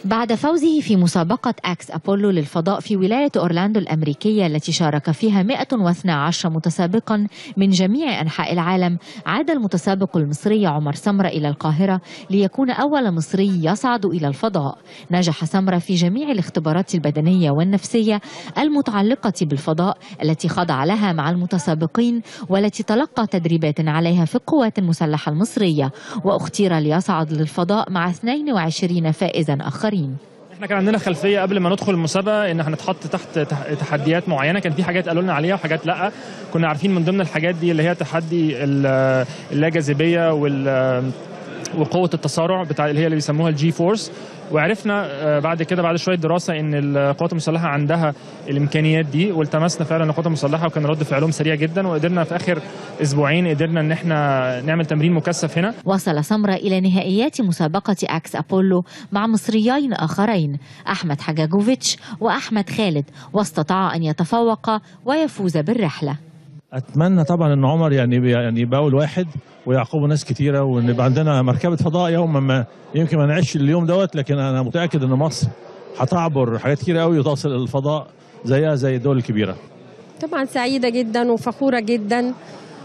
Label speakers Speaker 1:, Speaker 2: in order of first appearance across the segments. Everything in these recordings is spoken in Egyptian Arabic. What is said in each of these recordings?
Speaker 1: بعد فوزه في مسابقة أكس أبولو للفضاء في ولاية أورلاندو الأمريكية التي شارك فيها 112 متسابقا من جميع أنحاء العالم عاد المتسابق المصري عمر سمرة إلى القاهرة ليكون أول مصري يصعد إلى الفضاء نجح سمرة في جميع الاختبارات البدنية والنفسية المتعلقة بالفضاء التي خضع لها مع المتسابقين والتي تلقى تدريبات عليها في القوات المسلحة المصرية واختير ليصعد للفضاء مع 22 فائزا آخرين
Speaker 2: احنا كان عندنا خلفيه قبل ما ندخل المسابقه ان هنتحط تحت تح- تحديات معينه كان في حاجات قالوا لنا عليها وحاجات لا كنا عارفين من ضمن الحاجات دي اللي هي تحدي ال- اللاجاذبيه وال وقوه التسارع بتاع اللي هي اللي بيسموها الجي فورس وعرفنا آه، بعد كده بعد شويه دراسه ان القوات المسلحه عندها الامكانيات دي والتمسنا فعلا القوات المسلحه وكان رد فعلهم سريع جدا وقدرنا في اخر اسبوعين قدرنا ان احنا نعمل تمرين مكثف هنا
Speaker 1: وصل سمرة إلى نهائيات مسابقة أكس أبولو مع مصريين آخرين أحمد حجاجوفيتش وأحمد خالد واستطاع أن يتفوق ويفوز بالرحلة
Speaker 3: اتمنى طبعا ان عمر يعني يعني يبقى اول واحد ويعقبه ناس كتيره وان يبقى عندنا مركبه فضاء يوما ما يمكن ما نعيش اليوم دوت لكن انا متاكد ان مصر هتعبر حاجات كتيره قوي وتصل الفضاء زيها زي الدول الكبيره
Speaker 4: طبعا سعيدة جدا وفخورة جدا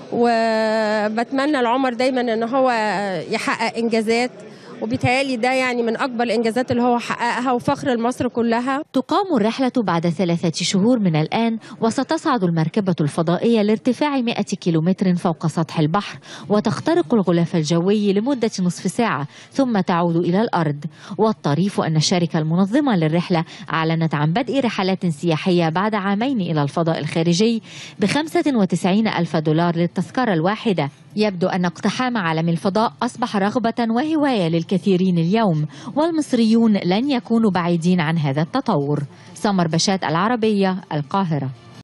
Speaker 4: وبتمنى لعمر دايما ان هو يحقق انجازات وبيتهيألي ده يعني من اكبر الانجازات اللي هو حققها وفخر لمصر كلها
Speaker 1: تقام الرحلة بعد ثلاثة شهور من الآن وستصعد المركبة الفضائية لارتفاع 100 كيلومتر فوق سطح البحر وتخترق الغلاف الجوي لمدة نصف ساعة ثم تعود إلى الأرض والطريف أن الشركة المنظمة للرحلة أعلنت عن بدء رحلات سياحية بعد عامين إلى الفضاء الخارجي ب 95 ألف دولار للتذكرة الواحدة يبدو أن اقتحام عالم الفضاء أصبح رغبة وهواية للكثيرين اليوم والمصريون لن يكونوا بعيدين عن هذا التطور سمر بشات العربية القاهرة